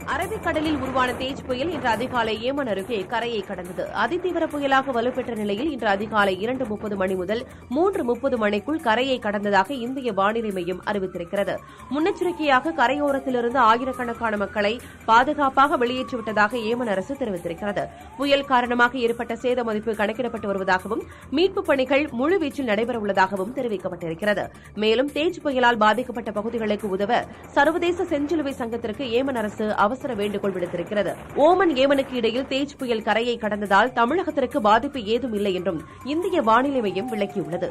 அரபிக்கடலில் உருவான தேஜ் புயல் இன்று அதிகாலை ஏமன் அருகே கரையை கடந்தது அதிதீவிர புயலாக வலுப்பெற்ற நிலையில் இன்று அதிகாலை இரண்டு முப்பது மணி முதல் மூன்று முப்பது மணிக்குள் கரையை கடந்ததாக இந்திய வானிலை மையம் அறிவித்திருக்கிறது முன்னெச்சரிக்கையாக கரையோரத்திலிருந்து ஆயிரக்கணக்கான மக்களை பாதுகாப்பாக வெளியேற்றிவிட்டதாக ஏமன் அரசு தெரிவித்திருக்கிறது புயல் காரணமாக ஏற்பட்ட சேத மதிப்பு கணக்கிடப்பட்டு வருவதாகவும் மீட்புப் பணிகள் முழுவீச்சில் நடைபெறவுள்ளதாகவும் தெரிவிக்கப்பட்டிருக்கிறது மேலும் தேஜ் புயலால் பாதிக்கப்பட்ட பகுதிகளுக்கு உதவ சர்வதேச செஞ்சிலுவை சங்கத்திற்கு ஏமன் அரசு அவசர வேண்டுகோள் விடுத்திருக்கிறது ஓமன் ஏமனுக்கு இடையில் தேஜ் புயல் கரையை கடந்ததால் தமிழகத்திற்கு பாதிப்பு ஏதும் இல்லை என்றும் இந்திய வானிலை மையம் விளக்கியுள்ளது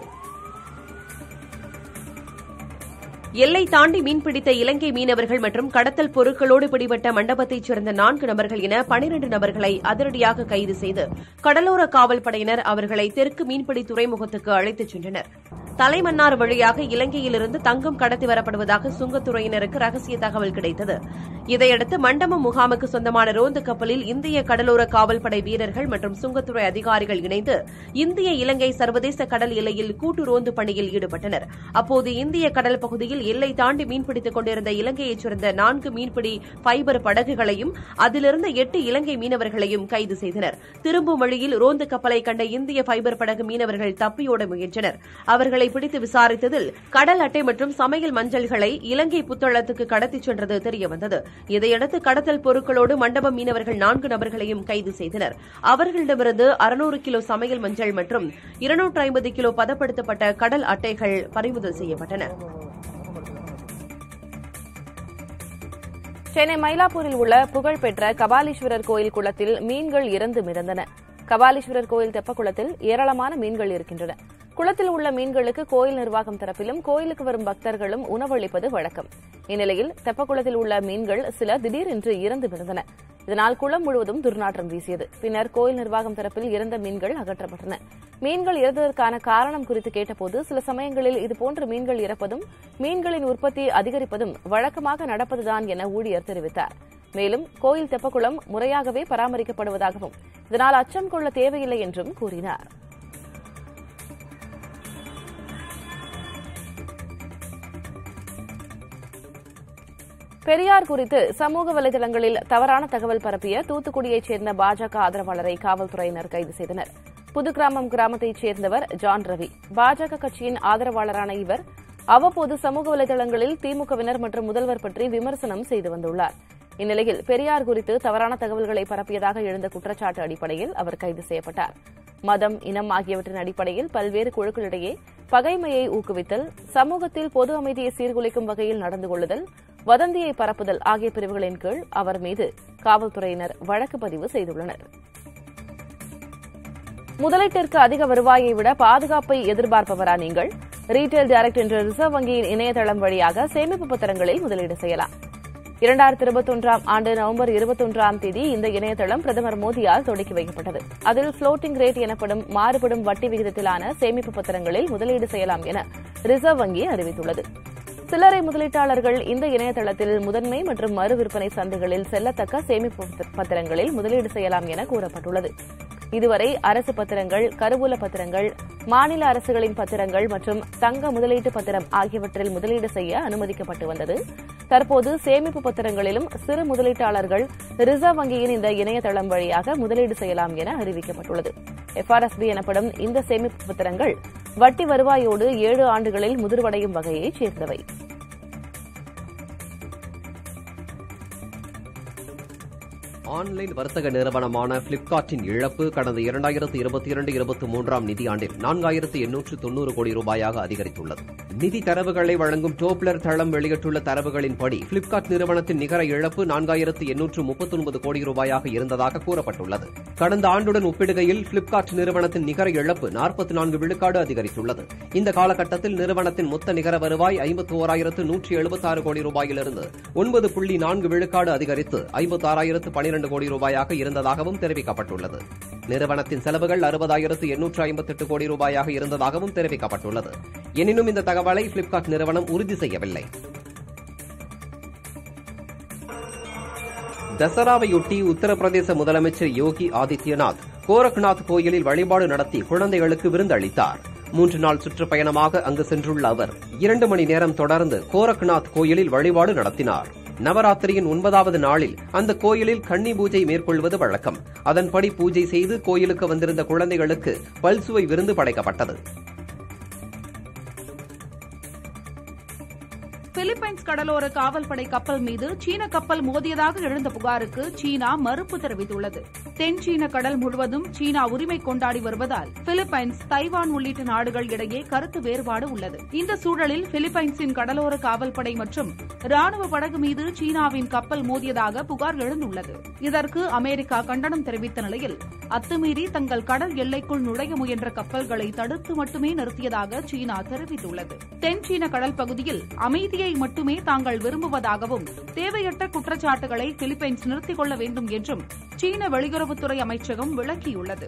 எல்லை தாண்டி மீன்பிடித்த இலங்கை மீனவர்கள் மற்றும் கடத்தல் பொருட்களோடு பிடிபட்ட மண்டபத்தைச் சேர்ந்த நான்கு நபர்கள் என பனிரண்டு நபர்களை அதிரடியாக கைது செய்து கடலோர காவல் படையினர் அவர்களை தெற்கு மீன்பிடி துறைமுகத்துக்கு அழைத்துச் சென்றனர் தலைமன்னார் வழியாக இலங்கையிலிருந்து தங்கம் கடத்தி வரப்படுவதாக சுங்கத்துறையினருக்கு ரகசிய தகவல் கிடைத்தது இதையடுத்து மண்டபம் முகாமுக்கு சொந்தமான ரோந்து கப்பலில் இந்திய கடலோர காவல்படை வீரர்கள் மற்றும் சுங்கத்துறை அதிகாரிகள் இணைந்து இந்திய இலங்கை சர்வதேச கடல் எல்லையில் கூட்டு ரோந்து பணியில் ஈடுபட்டனர் அப்போது இந்திய கடல் பகுதியில் எல்லை தாண்டி மீன்பிடித்துக் கொண்டிருந்த இலங்கையைச் சேர்ந்த நான்கு மீன்பிடி ஃபைபர் படகுகளையும் அதிலிருந்த எட்டு இலங்கை மீனவர்களையும் கைது செய்தனர் திரும்பும் வழியில் ரோந்து கப்பலை கண்ட இந்திய ஃபைபர் படகு மீனவர்கள் தப்பியோட முயன்றனர் அவர்களை பிடித்து விசாரித்ததில் கடல் அட்டை மற்றும் சமையல் மஞ்சள்களை இலங்கை புத்தளத்துக்கு கடத்திச் சென்றது தெரியவந்தது இதையடுத்து கடத்தல் பொருட்களோடு மண்டபம் மீனவர்கள் நான்கு நபர்களையும் கைது செய்தனர் அவர்களிடமிருந்து அறுநூறு கிலோ சமையல் மஞ்சள் மற்றும் இருநூற்று ஐம்பது கிலோ பதப்படுத்தப்பட்ட கடல் அட்டைகள் பறிமுதல் செய்யப்பட்டன சென்னை மயிலாப்பூரில் உள்ள புகழ்பெற்ற கபாலீஸ்வரர் கோயில் குளத்தில் மீன்கள் இறந்து மிதந்தன கபாலீஸ்வரர் கோயில் தெப்பக்குளத்தில் ஏராளமான மீன்கள் இருக்கின்றன குளத்தில் உள்ள மீன்களுக்கு கோயில் நிர்வாகம் தரப்பிலும் கோயிலுக்கு வரும் பக்தர்களும் உணவளிப்பது வழக்கம் இந்நிலையில் தெப்பக்குளத்தில் உள்ள மீன்கள் சில திடீரென்று இறந்து மிதந்தன இதனால் குளம் முழுவதும் துர்நாற்றம் வீசியது பின்னர் கோயில் நிர்வாகம் தரப்பில் இறந்த மீன்கள் அகற்றப்பட்டன மீன்கள் இறந்ததற்கான காரணம் குறித்து கேட்டபோது சில சமயங்களில் இதுபோன்ற மீன்கள் இறப்பதும் மீன்களின் உற்பத்தி அதிகரிப்பதும் வழக்கமாக நடப்பதுதான் என ஊழியர் தெரிவித்தார் மேலும் கோயில் தெப்பக்குளம் முறையாகவே பராமரிக்கப்படுவதாகவும் இதனால் அச்சம் கொள்ள தேவையில்லை என்றும் கூறினார் பெரியார் குறித்து சமூக வலைதளங்களில் தவறான தகவல் பரப்பிய தூத்துக்குடியைச் சேர்ந்த பாஜக ஆதரவாளரை காவல்துறையினர் கைது செய்தனர் புதுகிராமம் கிராமத்தைச் சேர்ந்தவர் ஜான் ரவி பாஜக கட்சியின் ஆதரவாளரான இவர் அவ்வப்போது சமூக வலைதளங்களில் திமுகவினர் மற்றும் முதல்வர் பற்றி விமர்சனம் செய்து வந்துள்ளார் இந்நிலையில் பெரியார் குறித்து தவறான தகவல்களை பரப்பியதாக எழுந்த குற்றச்சாட்டு அடிப்படையில் அவர் கைது செய்யப்பட்டார் மதம் இனம் ஆகியவற்றின் அடிப்படையில் பல்வேறு குழுக்களிடையே பகைமையை ஊக்குவித்தல் சமூகத்தில் பொது அமைதியை சீர்குலைக்கும் வகையில் நடந்து கொள்ளுதல் வதந்தியை பரப்புதல் ஆகிய பிரிவுகளின் கீழ் அவர் மீது காவல்துறையினர் வழக்கு பதிவு செய்துள்ளனர் முதலீட்டிற்கு அதிக வருவாயை விட பாதுகாப்பை எதிர்பார்ப்பவரா நீங்கள் ரீட்டைல் டைரக்ட் என்ற ரிசர்வ் வங்கியின் இணையதளம் வழியாக சேமிப்பு பத்திரங்களில் முதலீடு செய்யலாம் இரண்டாயிரத்தி இருபத்தொன்றாம் ஆண்டு நவம்பர் இருபத்தொன்றாம் தேதி இந்த இணையதளம் பிரதமர் மோடியால் தொடக்கி வைக்கப்பட்டது அதில் புளோட்டிங் ரேட் எனப்படும் மாறுபடும் வட்டி விகிதத்திலான சேமிப்பு பத்திரங்களில் முதலீடு செய்யலாம் என ரிசர்வ் வங்கி அறிவித்துள்ளது சில்லறை முதலீட்டாளர்கள் இந்த இணையதளத்தில் முதன்மை மற்றும் மறு விற்பனை சந்தைகளில் செல்லத்தக்க சேமிப்பு பத்திரங்களில் முதலீடு செய்யலாம் என கூறப்பட்டுள்ளது இதுவரை அரசு பத்திரங்கள் கருவூல பத்திரங்கள் மாநில அரசுகளின் பத்திரங்கள் மற்றும் தங்க முதலீட்டு பத்திரம் ஆகியவற்றில் முதலீடு செய்ய அனுமதிக்கப்பட்டு வந்தது தற்போது சேமிப்பு பத்திரங்களிலும் சிறு முதலீட்டாளர்கள் ரிசர்வ் வங்கியின் இந்த இணையதளம் வழியாக முதலீடு செய்யலாம் என அறிவிக்கப்பட்டுள்ளது எஃப்ஆர்எஸ்பி எனப்படும் இந்த சேமிப்பு பத்திரங்கள் வட்டி வருவாயோடு ஏழு ஆண்டுகளில் முதிர்வடையும் வகையைச் சேர்ந்தவை ஆன்லைன் வர்த்தக நிறுவனமான பிளிப்கார்ட்டின் இழப்பு கடந்த இரண்டாயிரத்து இருபத்தி இரண்டு இருபத்தி மூன்றாம் நிதியாண்டில் நான்காயிரத்து எண்ணூற்று தொன்னூறு கோடி ரூபாயாக அதிகரித்துள்ளது நிதி தரவுகளை வழங்கும் டோப்லர் தளம் வெளியிட்டுள்ள தரவுகளின்படி பிளிப்கார்ட் நிறுவனத்தின் நிகர இழப்பு நான்காயிரத்து எண்ணூற்று முப்பத்தொன்பது கோடி ரூபாயாக இருந்ததாக கூறப்பட்டுள்ளது கடந்த ஆண்டுடன் ஒப்பிடுகையில் பிளிப்கார்ட் நிறுவனத்தின் நிகர இழப்பு நாற்பத்தி நான்கு விழுக்காடு அதிகரித்துள்ளது இந்த காலகட்டத்தில் நிறுவனத்தின் மொத்த நிகர வருவாய் ஐம்பத்தி ஓராயிரத்து நூற்றி எழுபத்தாறு கோடி ரூபாயிலிருந்து ஒன்பது புள்ளி நான்கு விழுக்காடு அதிகரித்து ஐம்பத்தி ஆறாயிரத்து பனிரெண்டு கோடி ரூபாயாக இருந்ததாகவும் தெரிவிக்கப்பட்டுள்ளது நிறுவனத்தின் செலவுகள் அறுபதாயிரத்து எண்ணூற்று ஐம்பத்தெட்டு கோடி ரூபாயாக இருந்ததாகவும் தெரிவிக்கப்பட்டுள்ளது எனினும் இந்த தகவலை பிளிப்கார்ட் நிறுவனம் உறுதி செய்யவில்லை தசராவையொட்டி உத்தரப்பிரதேச முதலமைச்சர் யோகி ஆதித்யநாத் கோரக்நாத் கோயிலில் வழிபாடு நடத்தி குழந்தைகளுக்கு விருந்தளித்தார் மூன்று நாள் சுற்றுப்பயணமாக அங்கு சென்றுள்ள அவர் இரண்டு மணி நேரம் தொடர்ந்து கோரக்நாத் கோயிலில் வழிபாடு நடத்தினார் நவராத்திரியின் ஒன்பதாவது நாளில் அந்த கோயிலில் கன்னி பூஜை மேற்கொள்வது வழக்கம் அதன்படி பூஜை செய்து கோயிலுக்கு வந்திருந்த குழந்தைகளுக்கு பல்சுவை விருந்து படைக்கப்பட்டது பிலிப்பைன்ஸ் கடலோர காவல்படை கப்பல் மீது சீன கப்பல் மோதியதாக எழுந்த புகாருக்கு சீனா மறுப்பு தெரிவித்துள்ளது தென் சீன கடல் முழுவதும் சீனா உரிமை கொண்டாடி வருவதால் பிலிப்பைன்ஸ் தைவான் உள்ளிட்ட நாடுகள் இடையே கருத்து வேறுபாடு உள்ளது இந்த சூழலில் பிலிப்பைன்ஸின் கடலோர காவல்படை மற்றும் ராணுவ படகு மீது சீனாவின் கப்பல் மோதியதாக புகார் எழுந்துள்ளது இதற்கு அமெரிக்கா கண்டனம் தெரிவித்த நிலையில் அத்துமீறி தங்கள் கடல் எல்லைக்குள் நுழைய முயன்ற கப்பல்களை தடுத்து மட்டுமே நிறுத்தியதாக சீனா தெரிவித்துள்ளது தென் சீன கடல் பகுதியில் அமைதியை மட்டுமே தாங்கள் விரும்புவதாகவும் தேவையற்ற குற்றச்சாட்டுகளை பிலிப்பைன்ஸ் நிறுத்திக் கொள்ள வேண்டும் என்றும் சீன வெளியுறவுத்துறை அமைச்சகம் விளக்கியுள்ளது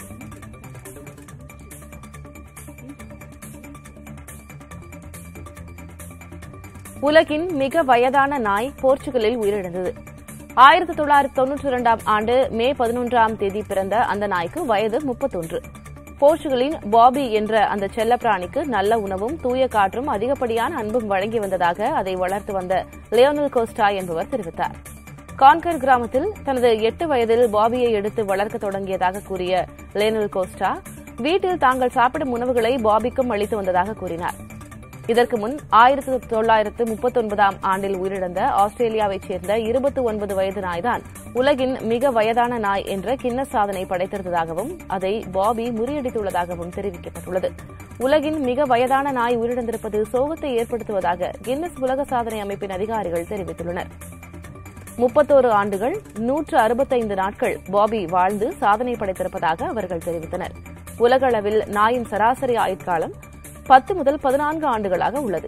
உலகின் மிக வயதான நாய் போர்ச்சுகலில் உயிரிழந்தது ஆயிரத்தி தொள்ளாயிரத்தி தொன்னூற்றி இரண்டாம் ஆண்டு மே பதினொன்றாம் தேதி பிறந்த அந்த நாய்க்கு வயது முப்பத்தொன்று போர்ச்சுகலின் பாபி என்ற அந்த செல்லப்பிராணிக்கு நல்ல உணவும் தூய காற்றும் அதிகப்படியான அன்பும் வழங்கி வந்ததாக அதை வளர்த்து வந்த லியோனல் கோஸ்டா என்பவர் தெரிவித்தார் கான்கர் கிராமத்தில் தனது எட்டு வயதில் பாபியை எடுத்து வளர்க்க தொடங்கியதாக கூறிய லியோனல் கோஸ்டா வீட்டில் தாங்கள் சாப்பிடும் உணவுகளை பாபிக்கும் அளித்து வந்ததாக கூறினார் இதற்கு முன் ஆயிரத்தி தொள்ளாயிரத்து முப்பத்தொன்பதாம் ஆண்டில் உயிரிழந்த ஆஸ்திரேலியாவைச் சேர்ந்த இருபத்தி ஒன்பது வயது நாய்தான் உலகின் மிக வயதான நாய் என்ற கின்ன சாதனை படைத்திருந்ததாகவும் அதை பாபி முறியடித்துள்ளதாகவும் தெரிவிக்கப்பட்டுள்ளது உலகின் மிக வயதான நாய் உயிரிழந்திருப்பது சோகத்தை ஏற்படுத்துவதாக கின்னஸ் உலக சாதனை அமைப்பின் அதிகாரிகள் தெரிவித்துள்ளனர் முப்பத்தோரு ஆண்டுகள் நூற்று அறுபத்தைந்து நாட்கள் பாபி வாழ்ந்து சாதனை படைத்திருப்பதாக அவர்கள் தெரிவித்தனர் உலக அளவில் நாயின் சராசரி ஆயுட்காலம் பத்து முதல் பதினான்கு ஆண்டுகளாக உள்ளது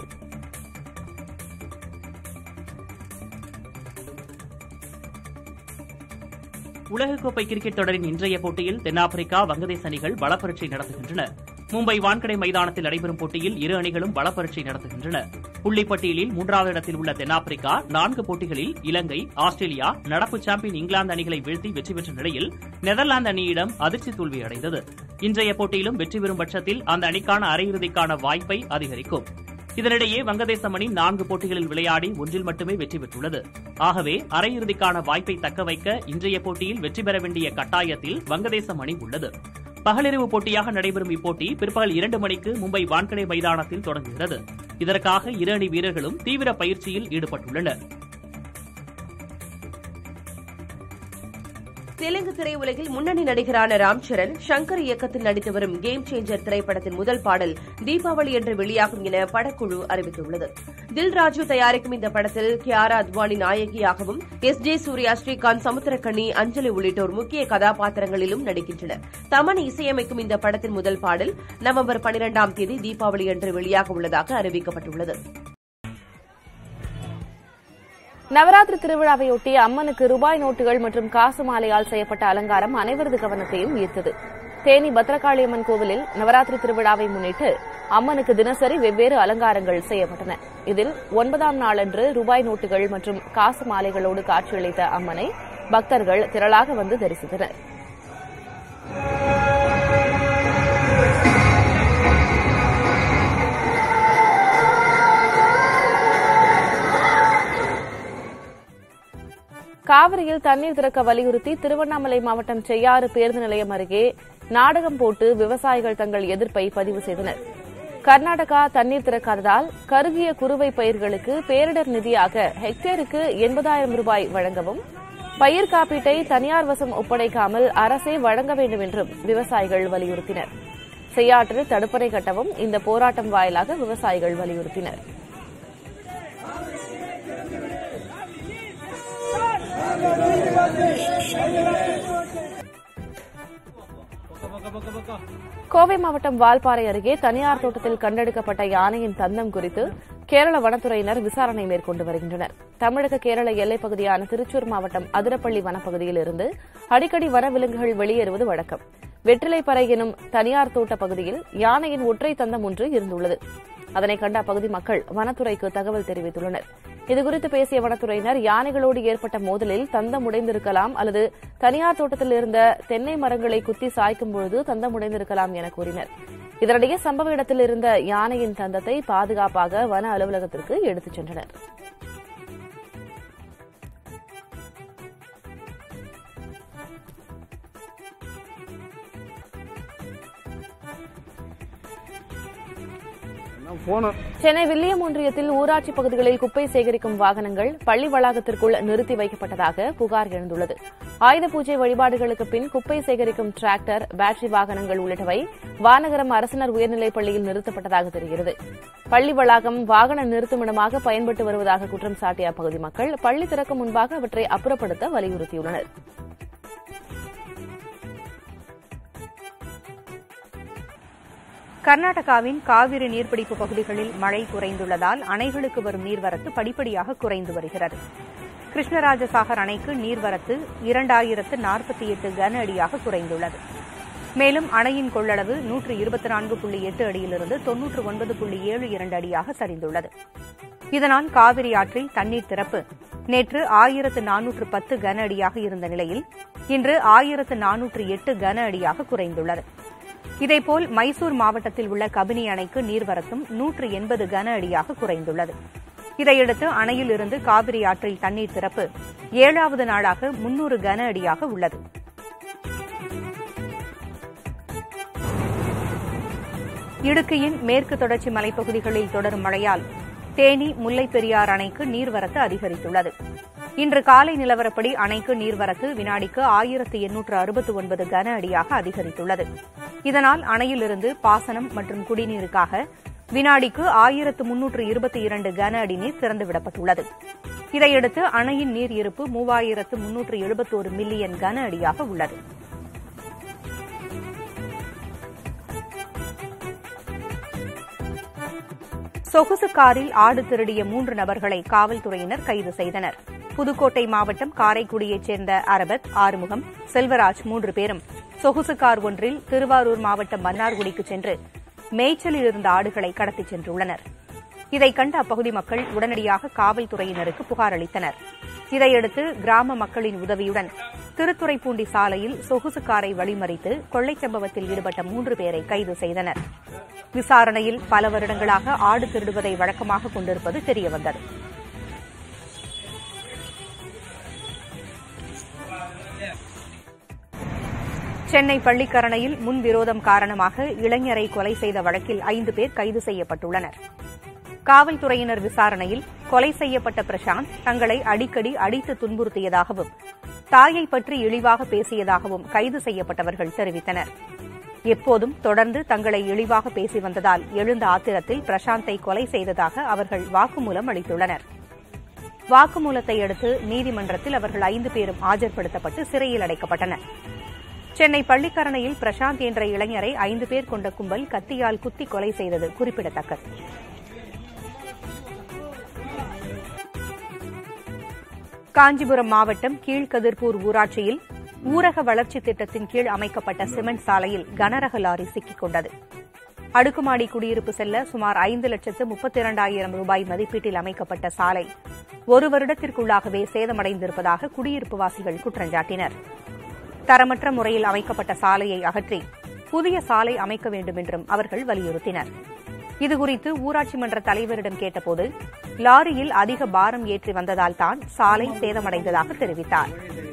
உலகக்கோப்பை கிரிக்கெட் தொடரின் இன்றைய போட்டியில் தென்னாப்பிரிக்கா வங்கதேச அணிகள் பலப்பரீட்சை நடத்துகின்றன மும்பை வான்கடை மைதானத்தில் நடைபெறும் போட்டியில் இரு அணிகளும் பலப்பரீட்சை நடத்துகின்றன புள்ளிப்பட்டியலில் மூன்றாவது இடத்தில் உள்ள தென்னாப்பிரிக்கா நான்கு போட்டிகளில் இலங்கை ஆஸ்திரேலியா நடப்பு சாம்பியன் இங்கிலாந்து அணிகளை வீழ்த்தி வெற்றி பெற்ற நிலையில் நெதர்லாந்து அணியிடம் அதிர்ச்சி தோல்வி அடைந்தது இன்றைய போட்டியிலும் வெற்றி பெறும் பட்சத்தில் அந்த அணிக்கான அரையிறுதிக்கான வாய்ப்பை அதிகரிக்கும் இதனிடையே வங்கதேசம் அணி நான்கு போட்டிகளில் விளையாடி ஒன்றில் மட்டுமே வெற்றி பெற்றுள்ளது ஆகவே அரையிறுதிக்கான வாய்ப்பை தக்க வைக்க இன்றைய போட்டியில் வெற்றி பெற வேண்டிய கட்டாயத்தில் வங்கதேசம் அணி உள்ளது பகலிரவு போட்டியாக நடைபெறும் இப்போட்டி பிற்பகல் இரண்டு மணிக்கு மும்பை வான்கடை மைதானத்தில் தொடங்குகிறது இதற்காக இரு அணி வீரர்களும் தீவிர பயிற்சியில் ஈடுபட்டுள்ளனர் தெலுங்கு திரையுலகில் முன்னணி நடிகரான ராம் சரண் சங்கர் இயக்கத்தில் நடித்து வரும் கேம் சேஞ்சர் திரைப்படத்தின் முதல் பாடல் தீபாவளி என்று வெளியாகும் என படக்குழு அறிவித்துள்ளது தில் ராஜு தயாரிக்கும் இந்த படத்தில் கியாரா அத்வானி நாயகியாகவும் எஸ் ஜே சூர்யா ஸ்ரீகாந்த் சமுத்திரக்கனி அஞ்சலி உள்ளிட்டோர் முக்கிய கதாபாத்திரங்களிலும் நடிக்கின்றனர் தமன் இசையமைக்கும் இந்த படத்தின் முதல் பாடல் நவம்பர் பனிரெண்டாம் தேதி தீபாவளி அன்று வெளியாக உள்ளதாக அறிவிக்கப்பட்டுள்ளது நவராத்திரி திருவிழாவையொட்டி அம்மனுக்கு ரூபாய் நோட்டுகள் மற்றும் காசு மாலையால் செய்யப்பட்ட அலங்காரம் அனைவரது கவனத்தையும் ஈர்த்தது தேனி பத்ரகாளியம்மன் கோவிலில் நவராத்திரி திருவிழாவை முன்னிட்டு அம்மனுக்கு தினசரி வெவ்வேறு அலங்காரங்கள் செய்யப்பட்டன இதில் ஒன்பதாம் நாளன்று ரூபாய் நோட்டுகள் மற்றும் காசு மாலைகளோடு காட்சியளித்த அம்மனை பக்தர்கள் திரளாக வந்து தரிசித்தனர் காவிரியில் தண்ணீர் திறக்க வலியுறுத்தி திருவண்ணாமலை மாவட்டம் செய்யாறு பேருந்து நிலையம் அருகே நாடகம் போட்டு விவசாயிகள் தங்கள் எதிர்ப்பை பதிவு செய்தனர் கர்நாடகா தண்ணீர் திறக்காததால் கருகிய குறுவை பயிர்களுக்கு பேரிடர் நிதியாக ஹெக்டேருக்கு எண்பதாயிரம் ரூபாய் வழங்கவும் பயிர் காப்பீட்டை தனியார் வசம் ஒப்படைக்காமல் அரசே வழங்க வேண்டும் என்றும் விவசாயிகள் வலியுறுத்தினர் செய்யாற்றில் தடுப்பணை கட்டவும் இந்த போராட்டம் வாயிலாக விவசாயிகள் வலியுறுத்தினர் கோவை மாவட்டம் வால்பாறை அருகே தனியார் தோட்டத்தில் கண்டெடுக்கப்பட்ட யானையின் தந்தம் குறித்து கேரள வனத்துறையினர் விசாரணை மேற்கொண்டு வருகின்றனர் தமிழக கேரள எல்லைப் பகுதியான திருச்சூர் மாவட்டம் அதிரப்பள்ளி வனப்பகுதியில் இருந்து அடிக்கடி வனவிலங்குகள் வெளியேறுவது வழக்கம் வெற்றிலைப்பறை எனும் தனியார் தோட்ட பகுதியில் யானையின் ஒற்றை தந்தம் ஒன்று இருந்துள்ளது அதனை கண்ட அப்பகுதி மக்கள் வனத்துறைக்கு தகவல் தெரிவித்துள்ளனர் இதுகுறித்து பேசிய வனத்துறையினர் யானைகளோடு ஏற்பட்ட மோதலில் தந்தம் உடைந்திருக்கலாம் அல்லது தனியார் தோட்டத்தில் இருந்த தென்னை மரங்களை குத்தி சாய்க்கும் பொழுது தந்தம் உடைந்திருக்கலாம் என கூறினர் இதனிடையே சம்பவ இடத்தில் இருந்த யானையின் தந்தத்தை பாதுகாப்பாக வன அலுவலகத்திற்கு எடுத்துச் சென்றனர் போனோம் சென்னை வில்லியம் ஒன்றியத்தில் ஊராட்சி பகுதிகளில் குப்பை சேகரிக்கும் வாகனங்கள் பள்ளி வளாகத்திற்குள் நிறுத்தி வைக்கப்பட்டதாக புகார் எழுந்துள்ளது ஆயுத பூஜை வழிபாடுகளுக்கு பின் குப்பை சேகரிக்கும் டிராக்டர் பேட்டரி வாகனங்கள் உள்ளிட்டவை வானகரம் அரசினர் உயர்நிலைப் பள்ளியில் நிறுத்தப்பட்டதாக தெரிகிறது பள்ளி வளாகம் வாகன நிறுத்துமிடமாக பயன்பட்டு வருவதாக குற்றம் சாட்டிய அப்பகுதி மக்கள் பள்ளி திறக்கும் முன்பாக அவற்றை அப்புறப்படுத்த வலியுறுத்தியுள்ளனர் கர்நாடகாவின் காவிரி நீர்பிடிப்பு பகுதிகளில் மழை குறைந்துள்ளதால் அணைகளுக்கு வரும் நீர்வரத்து படிப்படியாக குறைந்து வருகிறது கிருஷ்ணராஜசாகர் அணைக்கு நீர்வரத்து இரண்டாயிரத்து நாற்பத்தி எட்டு கன அடியாக குறைந்துள்ளது மேலும் அணையின் கொள்ளளவு நூற்று இருபத்தி நான்கு புள்ளி எட்டு அடியிலிருந்து தொன்னூற்று ஒன்பது புள்ளி ஏழு இரண்டு அடியாக சரிந்துள்ளது இதனால் காவிரி ஆற்றில் தண்ணீர் திறப்பு நேற்று ஆயிரத்து நானூற்று பத்து கன அடியாக இருந்த நிலையில் இன்று ஆயிரத்து நானூற்று எட்டு கன அடியாக குறைந்துள்ளது இதேபோல் மைசூர் மாவட்டத்தில் உள்ள கபினி அணைக்கு நீர்வரத்தும் நூற்று எண்பது கன அடியாக குறைந்துள்ளது இதையடுத்து அணையில் இருந்து காவிரி ஆற்றில் தண்ணீர் திறப்பு ஏழாவது நாளாக முன்னூறு கன அடியாக உள்ளது இடுக்கியின் மேற்கு தொடர்ச்சி மலைப்பகுதிகளில் தொடரும் மழையால் தேனி முல்லைப் பெரியாறு அணைக்கு நீர்வரத்து அதிகரித்துள்ளது இன்று காலை நிலவரப்படி அணைக்கு நீர்வரத்து வினாடிக்கு ஆயிரத்து எண்ணூற்று அறுபத்து ஒன்பது கன அடியாக அதிகரித்துள்ளது இதனால் அணையிலிருந்து பாசனம் மற்றும் குடிநீருக்காக வினாடிக்கு ஆயிரத்து முன்னூற்று இருபத்தி இரண்டு கன அடி நீர் திறந்துவிடப்பட்டுள்ளது இதையடுத்து அணையின் நீர் இருப்பு மூவாயிரத்து முன்னூற்று எழுபத்தோரு மில்லியன் கன அடியாக உள்ளது சொகுசு காரில் ஆடு திருடிய மூன்று நபர்களை காவல்துறையினர் கைது செய்தனர் புதுக்கோட்டை மாவட்டம் காரைக்குடியைச் சேர்ந்த அரபத் ஆறுமுகம் செல்வராஜ் மூன்று பேரும் சொகுசு கார் ஒன்றில் திருவாரூர் மாவட்டம் மன்னார்குடிக்கு சென்று மேய்ச்சலில் இருந்த ஆடுகளை கடத்திச் சென்றுள்ளனர் இதைக் கண்ட அப்பகுதி மக்கள் உடனடியாக காவல்துறையினருக்கு புகார் அளித்தனர் இதையடுத்து கிராம மக்களின் உதவியுடன் திருத்துறைப்பூண்டி சாலையில் சொகுசு காரை வழிமறித்து கொள்ளைச் சம்பவத்தில் ஈடுபட்ட மூன்று பேரை கைது செய்தனர் விசாரணையில் பல வருடங்களாக ஆடு திருடுவதை வழக்கமாக கொண்டிருப்பது தெரியவந்தது சென்னை பள்ளிக்கரணையில் முன்விரோதம் காரணமாக இளைஞரை கொலை செய்த வழக்கில் ஐந்து பேர் கைது செய்யப்பட்டுள்ளனர் காவல்துறையினர் விசாரணையில் கொலை செய்யப்பட்ட பிரசாந்த் தங்களை அடிக்கடி அடித்து துன்புறுத்தியதாகவும் தாயை பற்றி இழிவாக பேசியதாகவும் கைது செய்யப்பட்டவர்கள் தெரிவித்தனர் எப்போதும் தொடர்ந்து தங்களை இழிவாக பேசி வந்ததால் எழுந்த ஆத்திரத்தில் பிரசாந்தை கொலை செய்ததாக அவர்கள் வாக்குமூலம் அளித்துள்ளனர் வாக்குமூலத்தை அடுத்து நீதிமன்றத்தில் அவர்கள் ஐந்து பேரும் ஆஜர்படுத்தப்பட்டு சிறையில் அடைக்கப்பட்டனர் சென்னை பள்ளிக்கரணையில் பிரசாந்த் என்ற இளைஞரை ஐந்து பேர் கொண்ட கும்பல் கத்தியால் குத்தி கொலை செய்தது குறிப்பிடத்தக்கது காஞ்சிபுரம் மாவட்டம் கீழ்கதிர்பூர் ஊராட்சியில் ஊரக வளர்ச்சித் திட்டத்தின் கீழ் அமைக்கப்பட்ட சிமெண்ட் சாலையில் கனரக லாரி சிக்கிக் கொண்டது அடுக்குமாடி குடியிருப்பு செல்ல சுமார் ஐந்து லட்சத்து முப்பத்தி இரண்டாயிரம் ரூபாய் மதிப்பீட்டில் அமைக்கப்பட்ட சாலை ஒரு வருடத்திற்குள்ளாகவே சேதமடைந்திருப்பதாக குடியிருப்புவாசிகள் குற்றஞ்சாட்டினர் தரமற்ற முறையில் அமைக்கப்பட்ட சாலையை அகற்றி புதிய சாலை அமைக்க வேண்டும் என்றும் அவர்கள் வலியுறுத்தினர் இதுகுறித்து ஊராட்சி மன்ற தலைவரிடம் கேட்டபோது லாரியில் அதிக பாரம் ஏற்றி வந்ததால் தான் சாலை சேதமடைந்ததாக தெரிவித்தார்